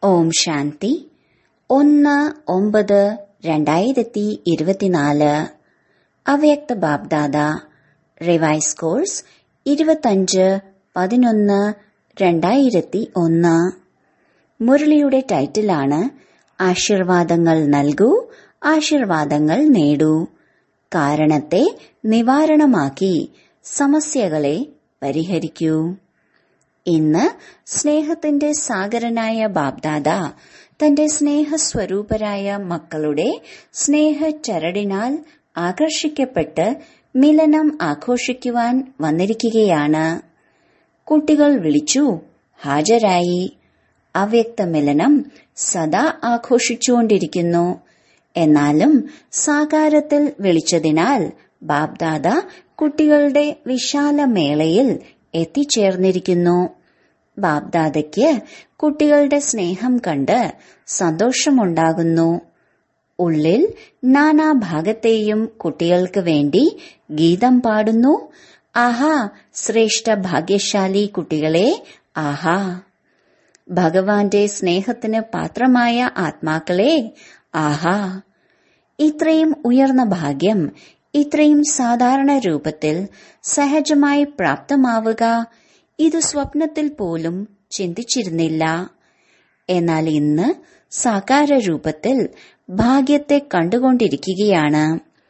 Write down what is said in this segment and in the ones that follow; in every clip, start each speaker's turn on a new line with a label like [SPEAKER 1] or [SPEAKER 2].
[SPEAKER 1] ഓം ശാന്തി ഒന്ന് ഒമ്പത് രണ്ടായിരത്തി ഇരുപത്തിനാല് അവ്യക്ത ബാബ്ദാദ റിവൈസ് കോഴ്സ് ഇരുപത്തഞ്ച് പതിനൊന്ന് രണ്ടായിരത്തി ഒന്ന് മുരളിയുടെ ടൈറ്റിലാണ് ആശീർവാദങ്ങൾ നൽകൂ ആശീർവാദങ്ങൾ നേടൂ കാരണത്തെ നിവാരണമാക്കി സമസ്യകളെ പരിഹരിക്കൂ ഇന്ന് സ്നേഹത്തിന്റെ സാഗരനായ ബാബ്ദാദ തന്റെ സ്നേഹസ്വരൂപരായ മക്കളുടെ സ്നേഹച്ചരടിനാൽ ആകർഷിക്കപ്പെട്ട് മിലനം ആഘോഷിക്കുവാൻ വന്നിരിക്കുകയാണ് കുട്ടികൾ വിളിച്ചു ഹാജരായി അവ്യക്ത മിലനം സദാ ആഘോഷിച്ചുകൊണ്ടിരിക്കുന്നു എന്നാലും സാകാരത്തിൽ വിളിച്ചതിനാൽ ബാബ്ദാദ കുട്ടികളുടെ വിശാല മേളയിൽ എത്തിച്ചേർന്നിരിക്കുന്നു ബാബ്ദാദയ്ക്ക് കുട്ടികളുടെ സ്നേഹം കണ്ട് സന്തോഷമുണ്ടാകുന്നു ഉള്ളിൽ നാനാഭാഗത്തെയും കുട്ടികൾക്ക് വേണ്ടി ഗീതം പാടുന്നു ആഹാ ശ്രേഷ്ഠ ഭാഗ്യശാലി കുട്ടികളെ ആഹാ ഭഗവാന്റെ സ്നേഹത്തിന് പാത്രമായ ആത്മാക്കളെ ആഹാ ഇത്രയും ഉയർന്ന ഭാഗ്യം ഇത്രയും സാധാരണ രൂപത്തിൽ സഹജമായി പ്രാപ്തമാവുക ഇത് സ്വപ്നത്തിൽ പോലും ചിന്തിച്ചിരുന്നില്ല എന്നാൽ ഇന്ന് സാകാര രൂപത്തിൽ ഭാഗ്യത്തെ കണ്ടുകൊണ്ടിരിക്കുകയാണ്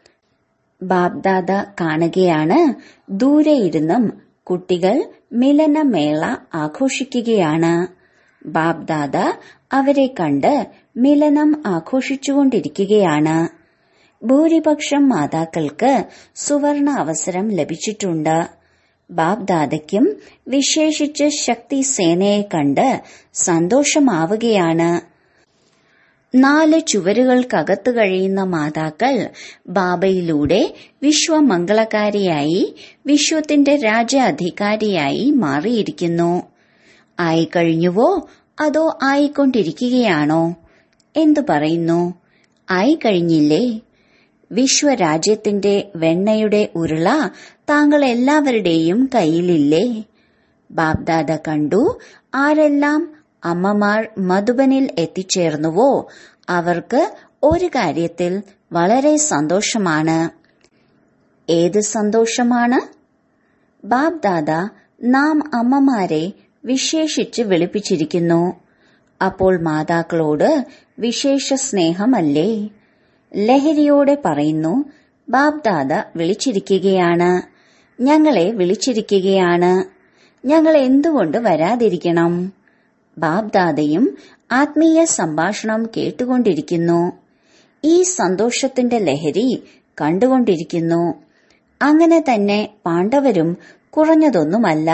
[SPEAKER 1] ബാബ്ദാദ കാണുകയാണ് ദൂരെ ഇരുന്നും കുട്ടികൾ മിലനമേള ആഘോഷിക്കുകയാണ് ബാബ്ദാദ അവരെ കണ്ട് മിലനം ആഘോഷിച്ചുകൊണ്ടിരിക്കുകയാണ് ഭൂരിപക്ഷം മാതാക്കൾക്ക് സുവർണ അവസരം ലഭിച്ചിട്ടുണ്ട് ബാബ്ദാദയ്ക്കും വിശേഷിച്ച് ശക്തി സേനയെ കണ്ട് സന്തോഷമാവുകയാണ് നാല് ചുവരുകൾക്കകത്ത് കഴിയുന്ന മാതാക്കൾ ബാബയിലൂടെ വിശ്വമംഗളകാരിയായി വിശ്വത്തിന്റെ രാജ്യാധികാരിയായി മാറിയിരിക്കുന്നു ആയിക്കഴിഞ്ഞുവോ അതോ ആയിക്കൊണ്ടിരിക്കുകയാണോ എന്തു പറയുന്നു ആയിക്കഴിഞ്ഞില്ലേ വിശ്വരാജ്യത്തിന്റെ വെണ്ണയുടെ ഉരുള താങ്കൾ എല്ലാവരുടെയും കയ്യിലില്ലേ ബാബ്ദാദ കണ്ടു ആരെല്ലാം അമ്മമാർ മധുബനിൽ എത്തിച്ചേർന്നുവോ അവർക്ക് ഒരു കാര്യത്തിൽ വളരെ സന്തോഷമാണ് ഏത് സന്തോഷമാണ് ബാബ്ദാദ നാം അമ്മമാരെ വിശേഷിച്ച് വിളിപ്പിച്ചിരിക്കുന്നു അപ്പോൾ മാതാക്കളോട് വിശേഷ സ്നേഹമല്ലേ ലഹരിയോടെ പറയുന്നു ബാബ്ദാദ വിളിച്ചിരിക്കുകയാണ് ഞങ്ങളെ വിളിച്ചിരിക്കുകയാണ് ഞങ്ങൾ എന്തുകൊണ്ട് വരാതിരിക്കണം ബാബ്ദാദയും ആത്മീയ സംഭാഷണം കേട്ടുകൊണ്ടിരിക്കുന്നു ഈ സന്തോഷത്തിന്റെ ലഹരി കണ്ടുകൊണ്ടിരിക്കുന്നു അങ്ങനെ തന്നെ പാണ്ഡവരും കുറഞ്ഞതൊന്നുമല്ല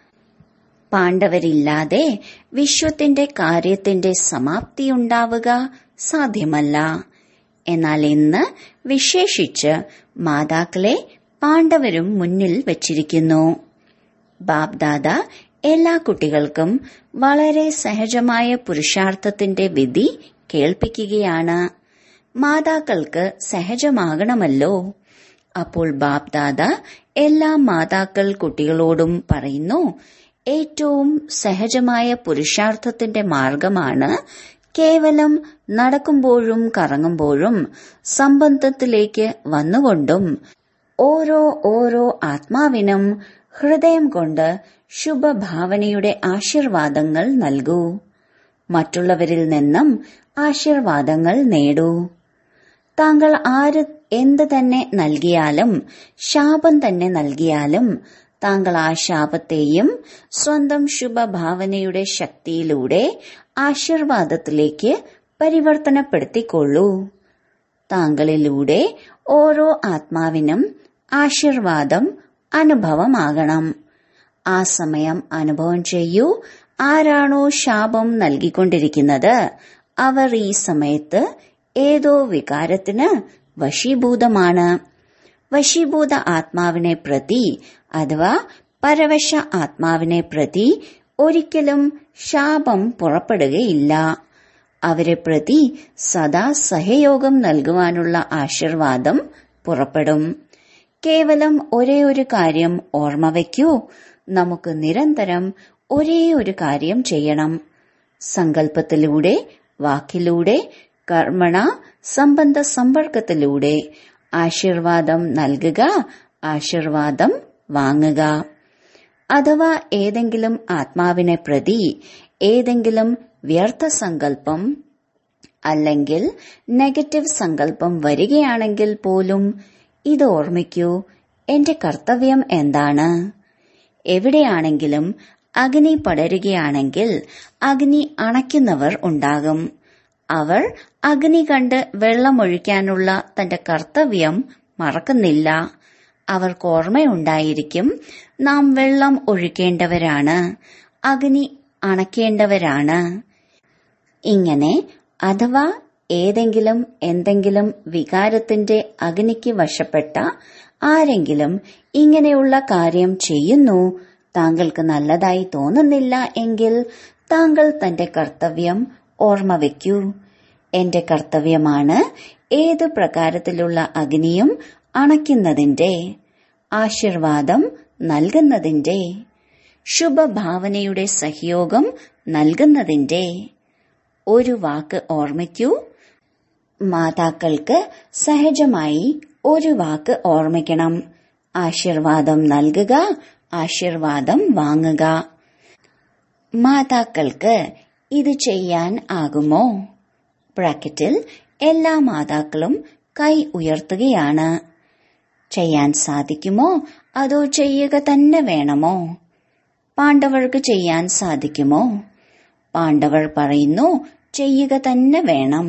[SPEAKER 1] പാണ്ഡവരില്ലാതെ വിശ്വത്തിന്റെ കാര്യത്തിന്റെ സമാപ്തിയുണ്ടാവുക സാധ്യമല്ല എന്നാൽ ഇന്ന് വിശേഷിച്ച് മാതാക്കളെ പാണ്ഡവരും മുന്നിൽ വച്ചിരിക്കുന്നു ബാബ്ദാദ എല്ലാ കുട്ടികൾക്കും വളരെ സഹജമായ പുരുഷാർത്ഥത്തിന്റെ വിധി കേൾപ്പിക്കുകയാണ് മാതാക്കൾക്ക് സഹജമാകണമല്ലോ അപ്പോൾ ബാബ്ദാദ എല്ലാ മാതാക്കൾ കുട്ടികളോടും പറയുന്നു ഏറ്റവും സഹജമായ പുരുഷാർത്ഥത്തിന്റെ മാർഗമാണ് കേവലം നടക്കുമ്പോഴും കറങ്ങുമ്പോഴും സംബന്ധത്തിലേക്ക് വന്നുകൊണ്ടും ഓരോ ഓരോ ആത്മാവിനും ഹൃദയം കൊണ്ട് ശുഭഭാവനയുടെ ആശീർവാദങ്ങൾ നൽകൂ മറ്റുള്ളവരിൽ നിന്നും ആശീർവാദങ്ങൾ നേടൂ താങ്കൾ ആര് എന്ത് തന്നെ നൽകിയാലും ശാപം തന്നെ നൽകിയാലും താങ്കൾ ആ ശാപത്തെയും സ്വന്തം ശുഭഭാവനയുടെ ശക്തിയിലൂടെ ആശീർവാദത്തിലേക്ക് പരിവർത്തനപ്പെടുത്തിക്കൊള്ളൂ താങ്കളിലൂടെ ഓരോ ആത്മാവിനും ആശീർവാദം അനുഭവമാകണം ആ സമയം അനുഭവം ചെയ്യൂ ആരാണോ ശാപം നൽകിക്കൊണ്ടിരിക്കുന്നത് അവർ ഈ സമയത്ത് ഏതോ വികാരത്തിന് വശീഭൂതമാണ് വശീഭൂത ആത്മാവിനെ പ്രതി അഥവാ പരവശ ആത്മാവിനെ പ്രതി ഒരിക്കലും ശാപം പുറപ്പെടുകയില്ല അവരെ പ്രതി സദാ സഹയോഗം നൽകുവാനുള്ള ആശീർവാദം പുറപ്പെടും കേവലം ഒരേ ഒരു കാര്യം ഓർമ്മ വയ്ക്കൂ നമുക്ക് നിരന്തരം ഒരേ ഒരു കാര്യം ചെയ്യണം സങ്കല്പത്തിലൂടെ വാക്കിലൂടെ കർമ്മണ സംബന്ധ സമ്പർക്കത്തിലൂടെ ആശീർവാദം നൽകുക ആശീർവാദം വാങ്ങുക അഥവാ ഏതെങ്കിലും ആത്മാവിനെ പ്രതി ഏതെങ്കിലും വ്യർത്ഥ സങ്കല്പം അല്ലെങ്കിൽ നെഗറ്റീവ് സങ്കല്പം വരികയാണെങ്കിൽ പോലും ഇത് ഓർമ്മിക്കൂ എന്റെ കർത്തവ്യം എന്താണ് എവിടെയാണെങ്കിലും അഗ്നി പടരുകയാണെങ്കിൽ അഗ്നി അണയ്ക്കുന്നവർ ഉണ്ടാകും അവർ അഗ്നി കണ്ട് വെള്ളമൊഴിക്കാനുള്ള തന്റെ കർത്തവ്യം മറക്കുന്നില്ല അവർക്ക് ഓർമ്മയുണ്ടായിരിക്കും നാം വെള്ളം ഒഴിക്കേണ്ടവരാണ് അഗ്നി അണയ്ക്കേണ്ടവരാണ് ഇങ്ങനെ അഥവാ ഏതെങ്കിലും എന്തെങ്കിലും വികാരത്തിന്റെ അഗ്നിക്ക് വശപ്പെട്ട ആരെങ്കിലും ഇങ്ങനെയുള്ള കാര്യം ചെയ്യുന്നു താങ്കൾക്ക് നല്ലതായി തോന്നുന്നില്ല എങ്കിൽ താങ്കൾ തന്റെ കർത്തവ്യം ഓർമ്മ വയ്ക്കൂ എന്റെ കർത്തവ്യമാണ് ഏതു പ്രകാരത്തിലുള്ള അഗ്നിയും അണയ്ക്കുന്നതിന്റെ ആശീർവാദം നൽകുന്നതിന്റെ ശുഭഭാവനയുടെ സഹയോഗം നൽകുന്നതിന്റെ ഒരു വാക്ക് ഓർമ്മിക്കൂ മാതാക്കൾക്ക് സഹജമായി ഒരു വാക്ക് ഓർമ്മിക്കണം ആശീർവാദം നൽകുക ആശീർവാദം വാങ്ങുക മാതാക്കൾക്ക് ഇത് ചെയ്യാൻ ആകുമോ ബ്രാക്കറ്റിൽ എല്ലാ മാതാക്കളും കൈ ഉയർത്തുകയാണ് ചെയ്യാൻ സാധിക്കുമോ അതോ ചെയ്യുക തന്നെ വേണമോ പാണ്ഡവർക്ക് ചെയ്യാൻ സാധിക്കുമോ പാണ്ഡവർ പറയുന്നു ചെയ്യുക തന്നെ വേണം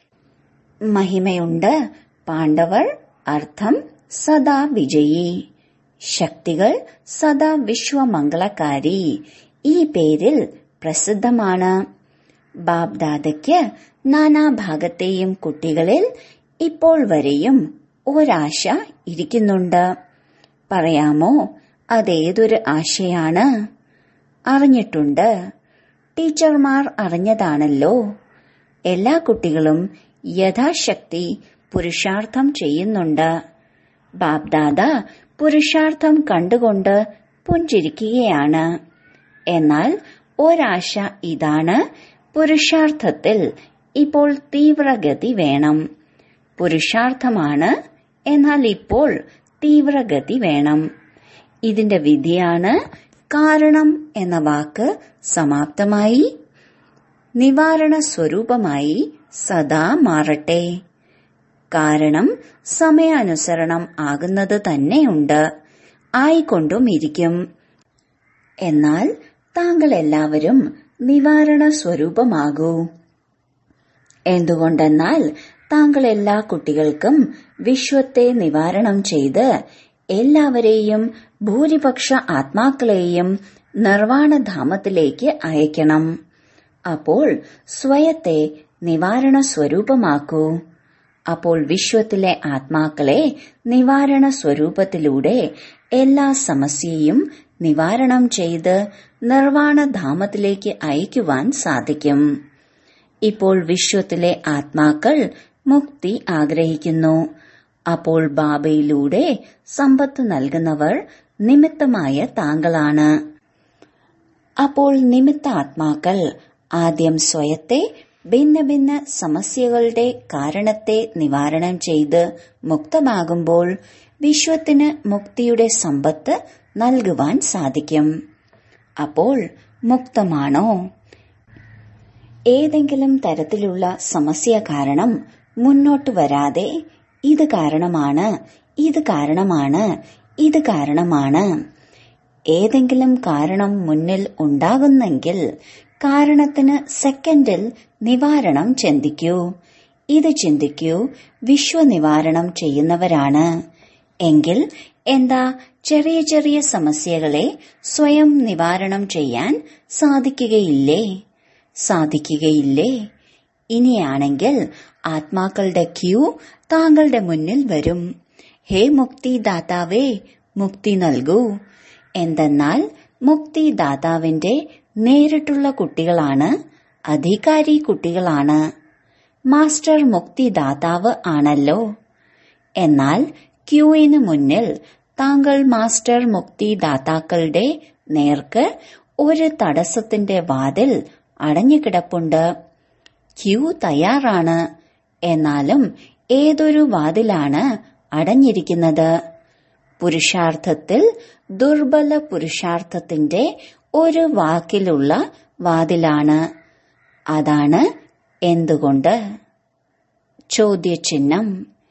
[SPEAKER 1] മഹിമയുണ്ട് പാണ്ഡവർ അർത്ഥം സദാ വിജയി ശക്തികൾ സദാ വിശ്വമംഗളകാരി ഈ പേരിൽ പ്രസിദ്ധമാണ് ബാബ്ദാദയ്ക്ക് നാനാഭാഗത്തെയും കുട്ടികളിൽ ഇപ്പോൾ വരെയും ഒരാശ ഇരിക്കുന്നുണ്ട് പറയാമോ അതേതൊരു ആശയാണ് അറിഞ്ഞിട്ടുണ്ട് ടീച്ചർമാർ അറിഞ്ഞതാണല്ലോ എല്ലാ കുട്ടികളും യഥാശക്തി പുരുഷാർത്ഥം ചെയ്യുന്നുണ്ട് ബാബ്ദാദ പുരുഷാർത്ഥം കണ്ടുകൊണ്ട് പുഞ്ചിരിക്കുകയാണ് എന്നാൽ ഒരാശ ഇതാണ് പുരുഷാർത്ഥത്തിൽ ഇപ്പോൾ തീവ്രഗതി വേണം പുരുഷാർത്ഥമാണ് എന്നാൽ ഇപ്പോൾ തീവ്രഗതി വേണം ഇതിന്റെ വിധിയാണ് കാരണം എന്ന വാക്ക് സമാപ്തമായി നിവാരണ സ്വരൂപമായി സദാ മാറട്ടെ കാരണം സമയാനുസരണം ആകുന്നത് തന്നെയുണ്ട് ആയിക്കൊണ്ടും ഇരിക്കും എന്നാൽ താങ്കൾ എല്ലാവരും നിവാരണ സ്വരൂപമാകൂ എന്തുകൊണ്ടെന്നാൽ താങ്കൾ എല്ലാ കുട്ടികൾക്കും വിശ്വത്തെ നിവാരണം ചെയ്ത് എല്ലാവരെയും ഭൂരിപക്ഷ ആത്മാക്കളെയും നിർവാണധാമത്തിലേക്ക് അയക്കണം അപ്പോൾ സ്വയത്തെ നിവാരണ സ്വരൂപമാക്കൂ അപ്പോൾ വിശ്വത്തിലെ ആത്മാക്കളെ നിവാരണ സ്വരൂപത്തിലൂടെ എല്ലാ സമസ്യയും നിവാരണം ചെയ്ത് നിർവാണധാമത്തിലേക്ക് അയക്കുവാൻ സാധിക്കും ഇപ്പോൾ വിശ്വത്തിലെ ആത്മാക്കൾ മുക്തി ആഗ്രഹിക്കുന്നു അപ്പോൾ ബാബയിലൂടെ സമ്പത്ത് നൽകുന്നവർ നിമിത്തമായ താങ്കളാണ് അപ്പോൾ നിമിത്ത ആത്മാക്കൾ ആദ്യം സ്വയത്തെ ഭിന്ന ഭിന്ന സമസ്യകളുടെ കാരണത്തെ നിവാരണം ചെയ്ത് മുക്തമാകുമ്പോൾ വിശ്വത്തിന് മുക്തിയുടെ സമ്പത്ത് നൽകുവാൻ സാധിക്കും അപ്പോൾ മുക്തമാണോ ഏതെങ്കിലും തരത്തിലുള്ള സമസ്യ കാരണം മുന്നോട്ട് വരാതെ ഇത് കാരണമാണ് ഇത് കാരണമാണ് ഇത് കാരണമാണ് ഏതെങ്കിലും കാരണം മുന്നിൽ ഉണ്ടാകുന്നെങ്കിൽ കാരണത്തിന് സെക്കൻഡിൽ നിവാരണം ചിന്തിക്കൂ ഇത് ചിന്തിക്കൂ വിശ്വനിവാരണം ചെയ്യുന്നവരാണ് എങ്കിൽ എന്താ ചെറിയ ചെറിയ സമസ്യകളെ സ്വയം നിവാരണം ചെയ്യാൻ സാധിക്കുകയില്ലേ സാധിക്കുകയില്ലേ ഇനിയാണെങ്കിൽ ആത്മാക്കളുടെ ക്യൂ താങ്കളുടെ മുന്നിൽ വരും ഹേ മുക്തിദാതാവേ മുക്തി നൽകൂ എന്തെന്നാൽ മുക്തിദാതാവിന്റെ നേരിട്ടുള്ള കുട്ടികളാണ് അധികാരി കുട്ടികളാണ് മാസ്റ്റർ മുക്തിദാതാവ് ആണല്ലോ എന്നാൽ ക്യൂവിന് മുന്നിൽ താങ്കൾ മാസ്റ്റർ മുക്തിദാതാക്കളുടെ നേർക്ക് ഒരു തടസ്സത്തിന്റെ വാതിൽ അടഞ്ഞുകിടപ്പുണ്ട് ക്യൂ തയ്യാറാണ് എന്നാലും ഏതൊരു വാതിലാണ് അടഞ്ഞിരിക്കുന്നത് പുരുഷാർത്ഥത്തിൽ ദുർബല പുരുഷാർത്ഥത്തിന്റെ ഒരു വാക്കിലുള്ള വാതിലാണ് അതാണ് എന്തുകൊണ്ട് ചോദ്യചിഹ്നം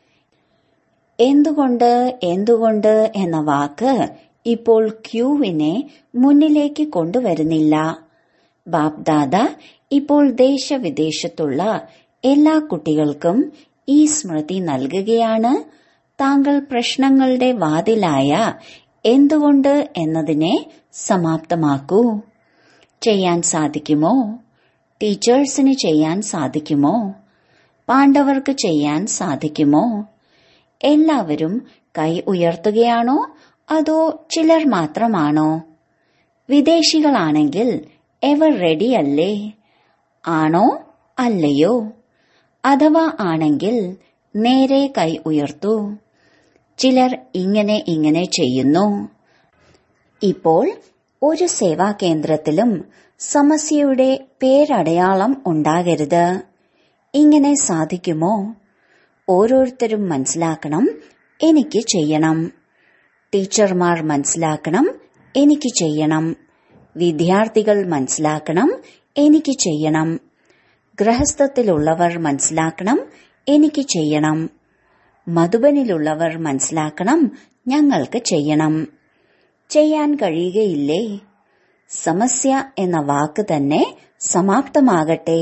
[SPEAKER 1] എന്തുകൊണ്ട് എന്തുകൊണ്ട് എന്ന വാക്ക് ഇപ്പോൾ ക്യൂവിനെ മുന്നിലേക്ക് കൊണ്ടുവരുന്നില്ല ബാപ്ദാദ ഇപ്പോൾ ദേശവിദേശത്തുള്ള എല്ലാ കുട്ടികൾക്കും ഈ സ്മൃതി നൽകുകയാണ് താങ്കൾ പ്രശ്നങ്ങളുടെ വാതിലായ എന്തുകൊണ്ട് എന്നതിനെ സമാപ്തമാക്കൂ ചെയ്യാൻ സാധിക്കുമോ ടീച്ചേഴ്സിന് ചെയ്യാൻ സാധിക്കുമോ പാണ്ഡവർക്ക് ചെയ്യാൻ സാധിക്കുമോ എല്ലാവരും കൈ ഉയർത്തുകയാണോ അതോ ചിലർ മാത്രമാണോ വിദേശികളാണെങ്കിൽ എവർ റെഡി അല്ലേ ആണോ അല്ലയോ അഥവാ ആണെങ്കിൽ നേരെ കൈ ഉയർത്തൂ ചിലർ ഇങ്ങനെ ഇങ്ങനെ ചെയ്യുന്നു ഇപ്പോൾ ഒരു സേവാ കേന്ദ്രത്തിലും സമസ്യയുടെ പേരടയാളം ഉണ്ടാകരുത് ഇങ്ങനെ സാധിക്കുമോ ഓരോരുത്തരും മനസ്സിലാക്കണം എനിക്ക് ചെയ്യണം ടീച്ചർമാർ മനസ്സിലാക്കണം എനിക്ക് ചെയ്യണം വിദ്യാർത്ഥികൾ മനസ്സിലാക്കണം എനിക്ക് ചെയ്യണം ഗൃഹസ്ഥത്തിലുള്ളവർ മനസ്സിലാക്കണം എനിക്ക് ചെയ്യണം മധുബനിലുള്ളവർ മനസ്സിലാക്കണം ഞങ്ങൾക്ക് ചെയ്യണം ചെയ്യാൻ കഴിയുകയില്ലേ സമസ്യ എന്ന വാക്ക് തന്നെ സമാപ്തമാകട്ടെ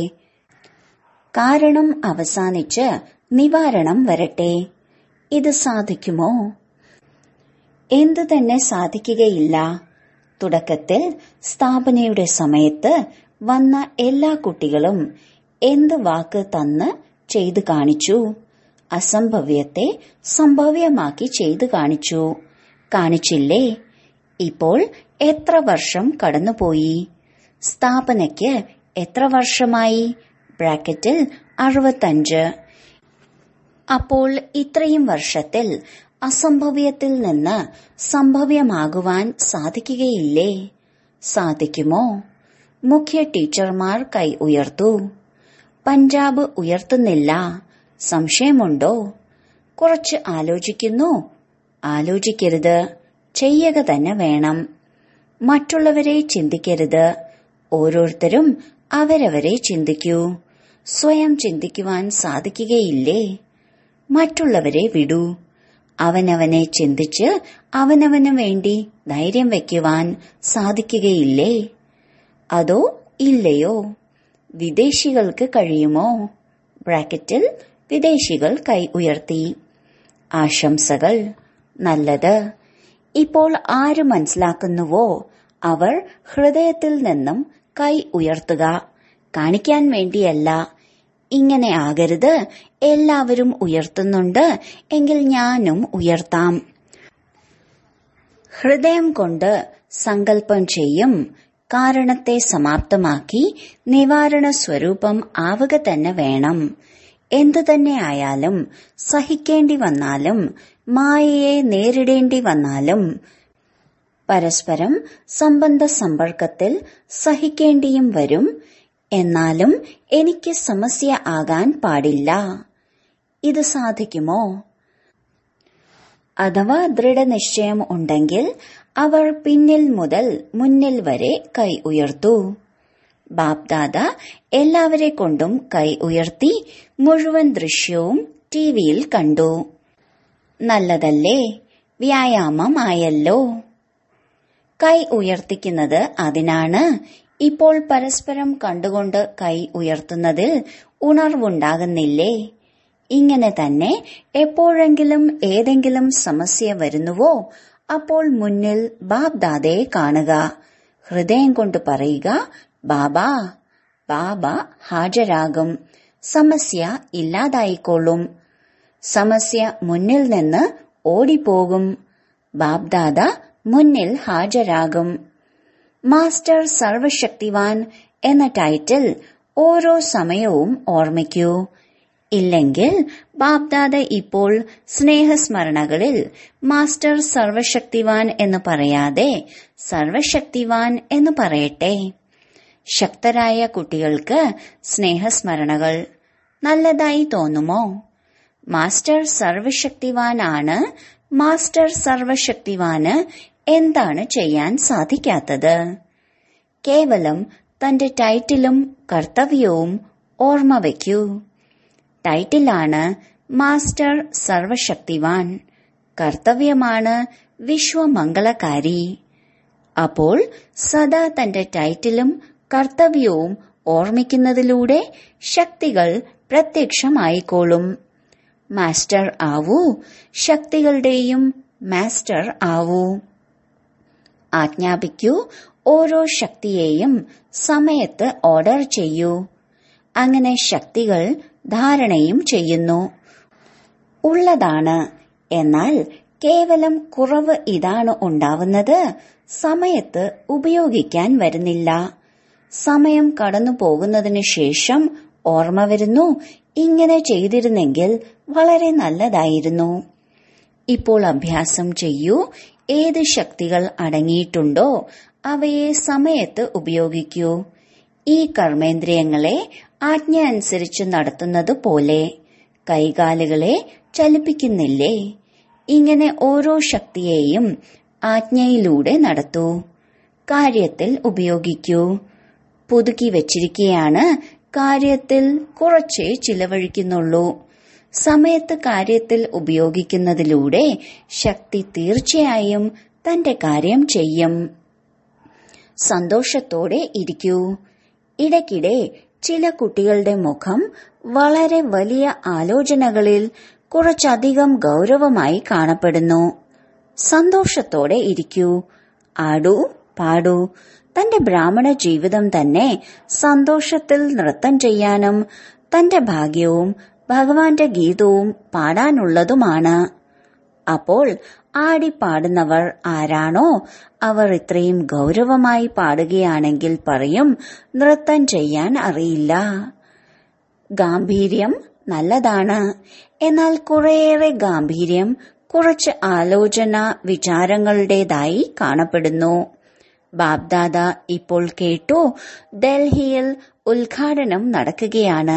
[SPEAKER 1] കാരണം അവസാനിച്ച് നിവാരണം വരട്ടെ ഇത് സാധിക്കുമോ എന്തു തന്നെ സാധിക്കുകയില്ല തുടക്കത്തിൽ സ്ഥാപനയുടെ സമയത്ത് വന്ന എല്ലാ കുട്ടികളും എന്ത് വാക്ക് തന്ന് ചെയ്തു കാണിച്ചു അസംഭവ്യത്തെ സംഭവ്യമാക്കി ചെയ്തു കാണിച്ചു കാണിച്ചില്ലേ ഇപ്പോൾ എത്ര വർഷം കടന്നുപോയി സ്ഥാപനയ്ക്ക് എത്ര വർഷമായി ബ്രാക്കറ്റിൽ അറുപത്തഞ്ച് അപ്പോൾ ഇത്രയും വർഷത്തിൽ അസംഭവ്യത്തിൽ നിന്ന് സംഭവ്യമാകുവാൻ സാധിക്കുകയില്ലേ സാധിക്കുമോ മുഖ്യ ടീച്ചർമാർ കൈ ഉയർത്തു പഞ്ചാബ് ഉയർത്തുന്നില്ല സംശയമുണ്ടോ കുറച്ച് ആലോചിക്കുന്നു ആലോചിക്കരുത് ചെയ്യുക തന്നെ വേണം മറ്റുള്ളവരെ ചിന്തിക്കരുത് ഓരോരുത്തരും അവരവരെ ചിന്തിക്കൂ സ്വയം ചിന്തിക്കുവാൻ സാധിക്കുകയില്ലേ മറ്റുള്ളവരെ വിടൂ അവനവനെ ചിന്തിച്ച് അവനവന് വേണ്ടി ധൈര്യം വയ്ക്കുവാൻ സാധിക്കുകയില്ലേ അതോ ഇല്ലയോ വിദേശികൾക്ക് കഴിയുമോ ബ്രാക്കറ്റിൽ വിദേശികൾ കൈ ഉയർത്തി ആശംസകൾ നല്ലത് ഇപ്പോൾ ആര് മനസ്സിലാക്കുന്നുവോ അവർ ഹൃദയത്തിൽ നിന്നും കൈ ഉയർത്തുക കാണിക്കാൻ വേണ്ടിയല്ല ഇങ്ങനെ ആകരുത് എല്ലാവരും ഉയർത്തുന്നുണ്ട് എങ്കിൽ ഞാനും ഉയർത്താം ഹൃദയം കൊണ്ട് സങ്കല്പം ചെയ്യും കാരണത്തെ സമാപ്തമാക്കി നിവാരണ സ്വരൂപം ആവുക തന്നെ വേണം എന്തു തന്നെ ആയാലും സഹിക്കേണ്ടി വന്നാലും മായയെ നേരിടേണ്ടി വന്നാലും പരസ്പരം സംബന്ധ സമ്പർക്കത്തിൽ സഹിക്കേണ്ടിയും വരും എന്നാലും എനിക്ക് സമസ്യ ആകാൻ പാടില്ല ഇത് സാധിക്കുമോ അഥവാ ദൃഢനിശ്ചയം ഉണ്ടെങ്കിൽ അവർ പിന്നിൽ മുതൽ മുന്നിൽ വരെ കൈ ഉയർത്തു ബാപ്ദാദ എല്ലാവരെ കൊണ്ടും കൈ ഉയർത്തി മുഴുവൻ ദൃശ്യവും ടിവിയിൽ കണ്ടു നല്ലതല്ലേ വ്യായാമമായല്ലോ കൈ ഉയർത്തിക്കുന്നത് അതിനാണ് ഇപ്പോൾ പരസ്പരം കണ്ടുകൊണ്ട് കൈ ഉയർത്തുന്നതിൽ ഉണർവുണ്ടാകുന്നില്ലേ ഇങ്ങനെ തന്നെ എപ്പോഴെങ്കിലും ഏതെങ്കിലും സമസ്യ വരുന്നുവോ അപ്പോൾ മുന്നിൽ ബാബ് ദാദയെ കാണുക ഹൃദയം കൊണ്ട് പറയുക ബാബാ ബാബ ഹാജരാകും സമസ്യ ഇല്ലാതായിക്കൊള്ളും സമസ്യ മുന്നിൽ നിന്ന് ഓടിപ്പോകും ബാബ്ദാദ മുന്നിൽ ഹാജരാകും മാസ്റ്റർ സർവശക്തിവാൻ എന്ന ടൈറ്റിൽ ഓരോ സമയവും ഓർമ്മിക്കൂ ഇല്ലെങ്കിൽ ബാബ്ദാദ ഇപ്പോൾ സ്നേഹസ്മരണകളിൽ മാസ്റ്റർ സർവശക്തിവാൻ എന്ന് പറയാതെ സർവശക്തിവാൻ എന്ന് പറയട്ടെ ശക്തരായ കുട്ടികൾക്ക് സ്നേഹസ്മരണകൾ നല്ലതായി തോന്നുമോ മാസ്റ്റർ സർവശക്തിവാനാണ് മാസ്റ്റർ സർവശക്തിവാന് എന്താണ് ചെയ്യാൻ സാധിക്കാത്തത് കേവലം തന്റെ ടൈറ്റിലും കർത്തവ്യവും ഓർമ്മ വയ്ക്കൂ ടൈറ്റിലാണ് മാസ്റ്റർ സർവശക്തിവാൻ കർത്തവ്യമാണ് വിശ്വമംഗളകാരി അപ്പോൾ സദാ തന്റെ ടൈറ്റിലും കർത്തവ്യവും ഓർമ്മിക്കുന്നതിലൂടെ ശക്തികൾ പ്രത്യക്ഷമായിക്കോളും മാസ്റ്റർ ആവൂ ശക്തികളുടെയും മാസ്റ്റർ ആവൂ ആജ്ഞാപിക്കൂ ഓരോ ശക്തിയെയും സമയത്ത് ഓർഡർ ചെയ്യൂ അങ്ങനെ ശക്തികൾ ധാരണയും ചെയ്യുന്നു ഉള്ളതാണ് എന്നാൽ കേവലം കുറവ് ഇതാണ് ഉണ്ടാവുന്നത് സമയത്ത് ഉപയോഗിക്കാൻ വരുന്നില്ല സമയം കടന്നു പോകുന്നതിന് ശേഷം ഓർമ്മ വരുന്നു ഇങ്ങനെ ചെയ്തിരുന്നെങ്കിൽ വളരെ നല്ലതായിരുന്നു ഇപ്പോൾ അഭ്യാസം ചെയ്യൂ ഏത് ശക്തികൾ അടങ്ങിയിട്ടുണ്ടോ അവയെ സമയത്ത് ഉപയോഗിക്കൂ ഈ കർമ്മേന്ദ്രിയങ്ങളെ ആജ്ഞ അനുസരിച്ച് നടത്തുന്നത് പോലെ കൈകാലുകളെ ചലിപ്പിക്കുന്നില്ലേ ഇങ്ങനെ ഓരോ ശക്തിയെയും ആജ്ഞയിലൂടെ നടത്തൂ കാര്യത്തിൽ ഉപയോഗിക്കൂ പുതുക്കി വച്ചിരിക്കുകയാണ് കാര്യത്തിൽ കുറച്ചേ ചിലവഴിക്കുന്നുള്ളൂ സമയത്ത് കാര്യത്തിൽ ഉപയോഗിക്കുന്നതിലൂടെ ശക്തി തീർച്ചയായും തന്റെ കാര്യം ചെയ്യും സന്തോഷത്തോടെ ഇരിക്കൂ ഇടയ്ക്കിടെ ചില കുട്ടികളുടെ മുഖം വളരെ വലിയ ആലോചനകളിൽ കുറച്ചധികം ഗൗരവമായി കാണപ്പെടുന്നു സന്തോഷത്തോടെ ഇരിക്കൂ ആടൂ പാടൂ തന്റെ ബ്രാഹ്മണ ജീവിതം തന്നെ സന്തോഷത്തിൽ നൃത്തം ചെയ്യാനും തന്റെ ഭാഗ്യവും ഭഗവാന്റെ ഗീതവും പാടാനുള്ളതുമാണ് അപ്പോൾ ആടിപ്പാടുന്നവർ ആരാണോ അവർ ഇത്രയും ഗൗരവമായി പാടുകയാണെങ്കിൽ പറയും നൃത്തം ചെയ്യാൻ അറിയില്ല ഗാംഭീര്യം നല്ലതാണ് എന്നാൽ കുറേയേറെ ഗാംഭീര്യം കുറച്ച് ആലോചന വിചാരങ്ങളുടേതായി കാണപ്പെടുന്നു ബാബ്ദാദ ഇപ്പോൾ കേട്ടു ഡൽഹിയിൽ ഉദ്ഘാടനം നടക്കുകയാണ്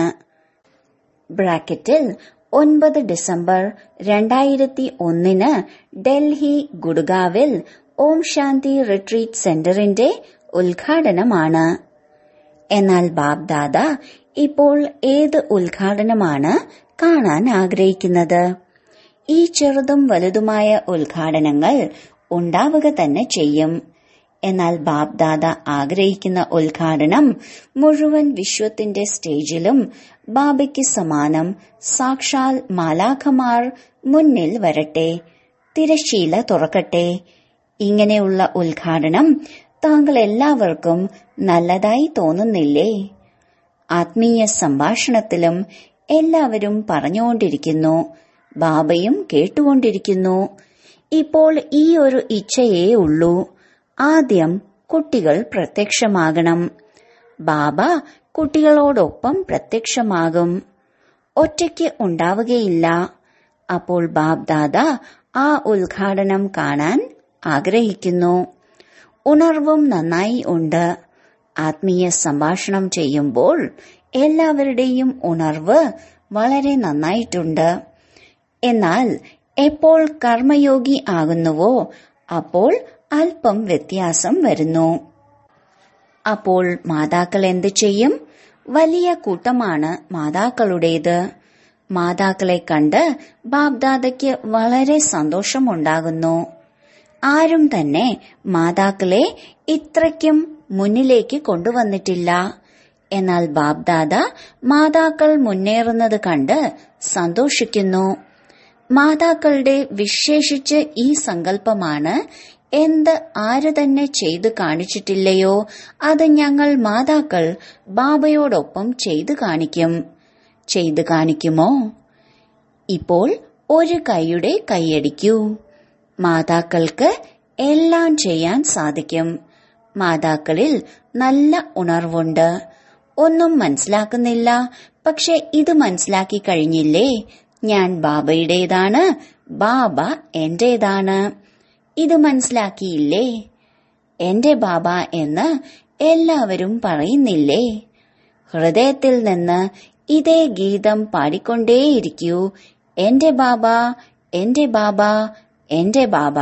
[SPEAKER 1] ബ്രാക്കറ്റിൽ ഒൻപത് ഡിസംബർ രണ്ടായിരത്തി ഒന്നിന് ഡൽഹി ഗുഡ്ഗാവിൽ ഓം ശാന്തി റിട്രീറ്റ് സെന്ററിന്റെ ഉദ്ഘാടനമാണ് എന്നാൽ ബാബ്ദാദ ഇപ്പോൾ ഏത് ഉദ്ഘാടനമാണ് കാണാൻ ആഗ്രഹിക്കുന്നത് ഈ ചെറുതും വലുതുമായ ഉദ്ഘാടനങ്ങൾ ഉണ്ടാവുക തന്നെ ചെയ്യും എന്നാൽ ബാബ്ദാദ ആഗ്രഹിക്കുന്ന ഉദ്ഘാടനം മുഴുവൻ വിശ്വത്തിന്റെ സ്റ്റേജിലും ബാബയ്ക്ക് സമാനം സാക്ഷാൽ മാലാഖമാർ മുന്നിൽ വരട്ടെ തിരശീല തുറക്കട്ടെ ഇങ്ങനെയുള്ള ഉദ്ഘാടനം താങ്കൾ എല്ലാവർക്കും നല്ലതായി തോന്നുന്നില്ലേ ആത്മീയ സംഭാഷണത്തിലും എല്ലാവരും പറഞ്ഞുകൊണ്ടിരിക്കുന്നു ബാബയും കേട്ടുകൊണ്ടിരിക്കുന്നു ഇപ്പോൾ ഈ ഒരു ഇച്ഛയേ ഉള്ളൂ ആദ്യം കുട്ടികൾ പ്രത്യക്ഷമാകണം ബാബ കുട്ടികളോടൊപ്പം പ്രത്യക്ഷമാകും ഒറ്റയ്ക്ക് ഉണ്ടാവുകയില്ല അപ്പോൾ ബാബ്ദാദ ആ ഉദ്ഘാടനം കാണാൻ ആഗ്രഹിക്കുന്നു ഉണർവും നന്നായി ഉണ്ട് ആത്മീയ സംഭാഷണം ചെയ്യുമ്പോൾ എല്ലാവരുടെയും ഉണർവ് വളരെ നന്നായിട്ടുണ്ട് എന്നാൽ എപ്പോൾ കർമ്മയോഗി ആകുന്നുവോ അപ്പോൾ അല്പം വ്യത്യാസം വരുന്നു അപ്പോൾ മാതാക്കൾ എന്ത് ചെയ്യും വലിയ കൂട്ടമാണ് മാതാക്കളുടേത് മാതാക്കളെ കണ്ട് ബാബ്ദാദയ്ക്ക് വളരെ സന്തോഷമുണ്ടാകുന്നു ആരും തന്നെ മാതാക്കളെ ഇത്രയ്ക്കും മുന്നിലേക്ക് കൊണ്ടുവന്നിട്ടില്ല എന്നാൽ ബാബ്ദാദ മാതാക്കൾ മുന്നേറുന്നത് കണ്ട് സന്തോഷിക്കുന്നു മാതാക്കളുടെ വിശേഷിച്ച് ഈ സങ്കല്പമാണ് എന്ത് ആര് തന്നെ ചെയ്തു കാണിച്ചിട്ടില്ലയോ അത് ഞങ്ങൾ മാതാക്കൾ ബാബയോടൊപ്പം ചെയ്തു കാണിക്കും ചെയ്തു കാണിക്കുമോ ഇപ്പോൾ ഒരു കൈയുടെ കൈയടിക്കൂ മാതാക്കൾക്ക് എല്ലാം ചെയ്യാൻ സാധിക്കും മാതാക്കളിൽ നല്ല ഉണർവുണ്ട് ഒന്നും മനസ്സിലാക്കുന്നില്ല പക്ഷെ ഇത് മനസ്സിലാക്കി കഴിഞ്ഞില്ലേ ഞാൻ ബാബയുടേതാണ് ബാബ എന്റേതാണ് ഇത് മനസ്സിലാക്കിയില്ലേ എന്റെ ബാബ എന്ന് എല്ലാവരും പറയുന്നില്ലേ ഹൃദയത്തിൽ നിന്ന് ഇതേ ഗീതം പാടിക്കൊണ്ടേയിരിക്കൂ എന്റെ ബാബ എന്റെ ബാബ എന്റെ ബാബ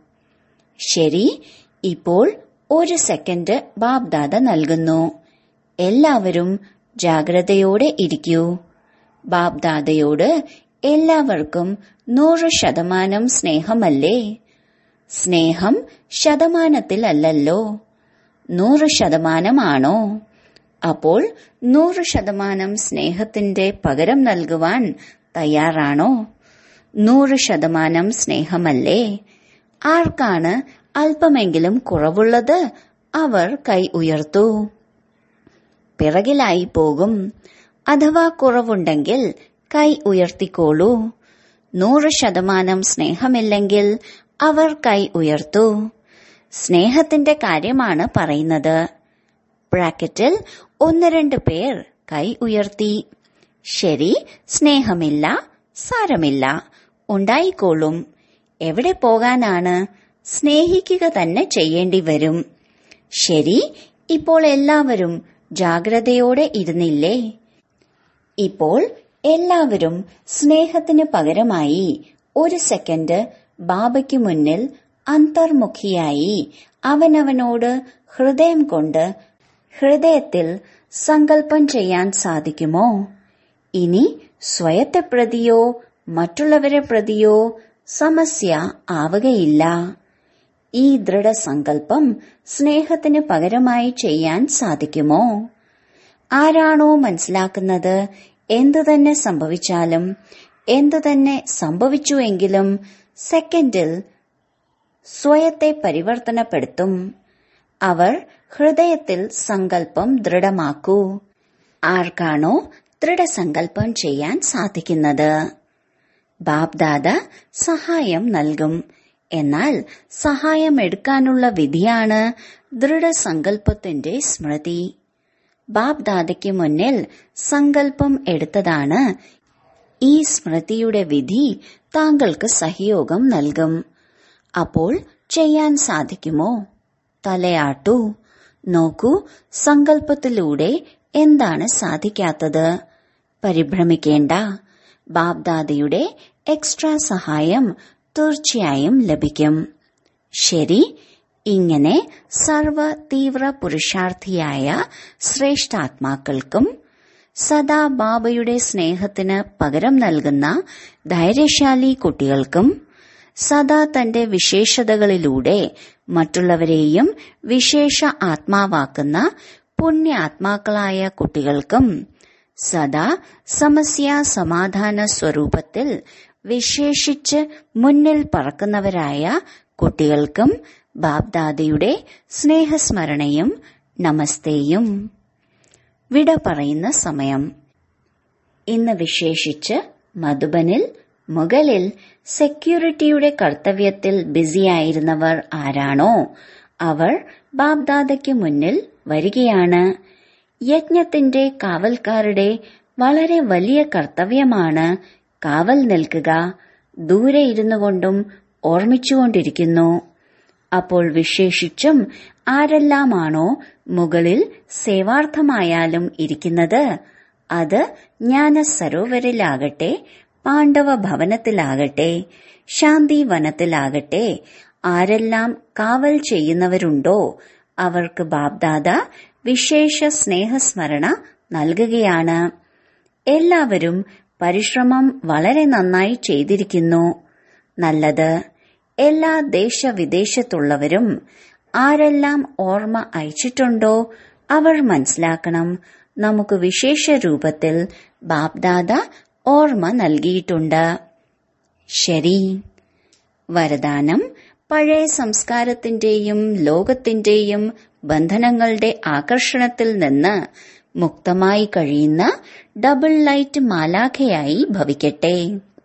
[SPEAKER 1] ശരി ഇപ്പോൾ ഒരു സെക്കൻഡ് ബാബ്ദാദ നൽകുന്നു എല്ലാവരും ജാഗ്രതയോടെ ഇരിക്കൂ ബാബ്ദാദയോട് എല്ലാവർക്കും നൂറ് ശതമാനം സ്നേഹമല്ലേ സ്നേഹം ശതമാനത്തിലല്ലല്ലോ നൂറ് ശതമാനമാണോ അപ്പോൾ നൂറ് ശതമാനം സ്നേഹത്തിന്റെ പകരം നൽകുവാൻ തയ്യാറാണോ നൂറ് ശതമാനം സ്നേഹമല്ലേ ആർക്കാണ് അല്പമെങ്കിലും കുറവുള്ളത് അവർ കൈ ഉയർത്തു പിറകിലായി പോകും അഥവാ കുറവുണ്ടെങ്കിൽ കൈ ഉയർത്തിക്കോളൂ നൂറ് ശതമാനം സ്നേഹമില്ലെങ്കിൽ അവർ കൈ ഉയർത്തു സ്നേഹത്തിന്റെ കാര്യമാണ് പറയുന്നത് ബ്രാക്കറ്റിൽ ഒന്ന് രണ്ട് പേർ കൈ ഉയർത്തി ശരി സ്നേഹമില്ല സാരമില്ല ഉണ്ടായിക്കോളും എവിടെ പോകാനാണ് സ്നേഹിക്കുക തന്നെ ചെയ്യേണ്ടി വരും ശരി ഇപ്പോൾ എല്ലാവരും ജാഗ്രതയോടെ ഇരുന്നില്ലേ ഇപ്പോൾ എല്ലാവരും സ്നേഹത്തിന് പകരമായി ഒരു സെക്കൻഡ് ബാബയ്ക്ക് മുന്നിൽ അന്തർമുഖിയായി അവനവനോട് ഹൃദയം കൊണ്ട് ഹൃദയത്തിൽ സങ്കല്പം ചെയ്യാൻ സാധിക്കുമോ ഇനി സ്വയത്തെ പ്രതിയോ മറ്റുള്ളവരെ പ്രതിയോ സമസ്യ ആവുകയില്ല ഈ ദൃഢസങ്കല്പം സ്നേഹത്തിന് പകരമായി ചെയ്യാൻ സാധിക്കുമോ ആരാണോ മനസ്സിലാക്കുന്നത് എന്തു തന്നെ സംഭവിച്ചാലും എന്തു തന്നെ സംഭവിച്ചുവെങ്കിലും സെക്കൻഡിൽ സ്വയത്തെ പരിവർത്തനപ്പെടുത്തും അവർ ഹൃദയത്തിൽ സങ്കല്പം ദൃഢമാക്കൂ ആർക്കാണോ ദൃഢസങ്കല്പം ചെയ്യാൻ സാധിക്കുന്നത് ബാബ്ദാദ സഹായം നൽകും എന്നാൽ സഹായം എടുക്കാനുള്ള വിധിയാണ് ദൃഢസങ്കല്പത്തിന്റെ സ്മൃതി ബാബ്ദാദയ്ക്ക് മുന്നിൽ സങ്കല്പം എടുത്തതാണ് ഈ സ്മൃതിയുടെ വിധി താങ്കൾക്ക് സഹയോഗം നൽകും അപ്പോൾ ചെയ്യാൻ സാധിക്കുമോ തലയാട്ടു നോക്കൂ സങ്കല്പത്തിലൂടെ എന്താണ് സാധിക്കാത്തത് പരിഭ്രമിക്കേണ്ട ബാബ്ദാദയുടെ എക്സ്ട്രാ സഹായം തീർച്ചയായും ലഭിക്കും ശരി ഇങ്ങനെ സർവ തീവ്ര പുരുഷാർത്ഥിയായ ശ്രേഷ്ഠാത്മാക്കൾക്കും സദാ ബാബയുടെ സ്നേഹത്തിന് പകരം നൽകുന്ന ധൈര്യശാലി കുട്ടികൾക്കും സദാ തന്റെ വിശേഷതകളിലൂടെ മറ്റുള്ളവരെയും വിശേഷ ആത്മാവാക്കുന്ന പുണ്യാത്മാക്കളായ കുട്ടികൾക്കും സദാ സമസ്യ സമാധാന സ്വരൂപത്തിൽ വിശേഷിച്ച് മുന്നിൽ പറക്കുന്നവരായ കുട്ടികൾക്കും ബാബ്ദാദയുടെ സ്നേഹസ്മരണയും നമസ്തേയും വിട പറയുന്ന സമയം ഇന്ന് വിശേഷിച്ച് മധുബനിൽ മുകളിൽ സെക്യൂരിറ്റിയുടെ കർത്തവ്യത്തിൽ ബിസിയായിരുന്നവർ ആരാണോ അവർ ബാബ്ദാദയ്ക്ക് മുന്നിൽ വരികയാണ് യജ്ഞത്തിന്റെ കാവൽക്കാരുടെ വളരെ വലിയ കർത്തവ്യമാണ് കാവൽ നിൽക്കുക ദൂരെ ഇരുന്നു കൊണ്ടും ഓർമ്മിച്ചുകൊണ്ടിരിക്കുന്നു അപ്പോൾ വിശേഷിച്ചും ആരെല്ലാമാണോ മുകളിൽ സേവാർത്ഥമായാലും ഇരിക്കുന്നത് അത് ജ്ഞാന സരോവരിലാകട്ടെ പാണ്ഡവ ഭവനത്തിലാകട്ടെ ശാന്തി വനത്തിലാകട്ടെ ആരെല്ലാം കാവൽ ചെയ്യുന്നവരുണ്ടോ അവർക്ക് ബാബ്ദാദ വിശേഷ സ്നേഹസ്മരണ നൽകുകയാണ് എല്ലാവരും പരിശ്രമം വളരെ നന്നായി ചെയ്തിരിക്കുന്നു നല്ലത് എല്ലാ ദേശവിദേശത്തുള്ളവരും ആരെല്ലാം ഓർമ്മ അയച്ചിട്ടുണ്ടോ അവർ മനസ്സിലാക്കണം നമുക്ക് വിശേഷ രൂപത്തിൽ ബാബ്ദാദ ഓർമ്മ നൽകിയിട്ടുണ്ട് ശരി വരദാനം പഴയ സംസ്കാരത്തിന്റെയും ലോകത്തിന്റെയും ബന്ധനങ്ങളുടെ ആകർഷണത്തിൽ നിന്ന് മുക്തമായി കഴിയുന്ന ഡബിൾ ലൈറ്റ് മാലാഖയായി ഭവിക്കട്ടെ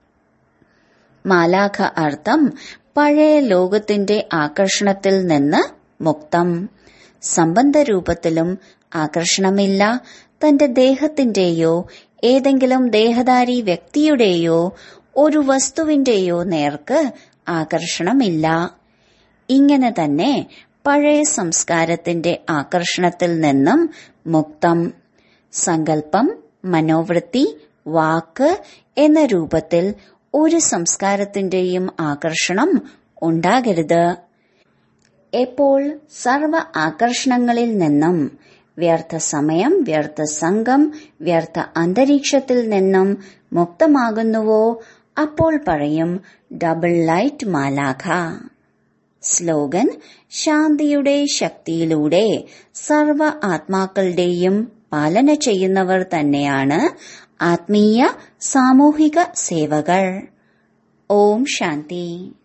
[SPEAKER 1] മാലാഖ അർത്ഥം പഴയ ലോകത്തിന്റെ ആകർഷണത്തിൽ നിന്ന് മുക്തം സംബന്ധ രൂപത്തിലും ആകർഷണമില്ല തന്റെ ദേഹത്തിന്റെയോ ഏതെങ്കിലും ദേഹധാരി വ്യക്തിയുടെയോ ഒരു വസ്തുവിന്റെയോ നേർക്ക് ആകർഷണമില്ല ഇങ്ങനെ തന്നെ പഴയ സംസ്കാരത്തിന്റെ ആകർഷണത്തിൽ നിന്നും മുക്തം സങ്കല്പം മനോവൃത്തി വാക്ക് എന്ന രൂപത്തിൽ ഒരു സംസ്കാരത്തിന്റെയും ആകർഷണം ഉണ്ടാകരുത് എപ്പോൾ സർവ ആകർഷണങ്ങളിൽ നിന്നും വ്യർത്ഥ സമയം വ്യർത്ഥ സംഘം വ്യർത്ഥ അന്തരീക്ഷത്തിൽ നിന്നും മുക്തമാകുന്നുവോ അപ്പോൾ പറയും ഡബിൾ ലൈറ്റ് മാലാഖ സ്ലോഗൻ ശാന്തിയുടെ ശക്തിയിലൂടെ സർവ ആത്മാക്കളുടെയും പാലന ചെയ്യുന്നവർ തന്നെയാണ് ആത്മീയ സാമൂഹിക സേവകൾ ഓം ശാന്തി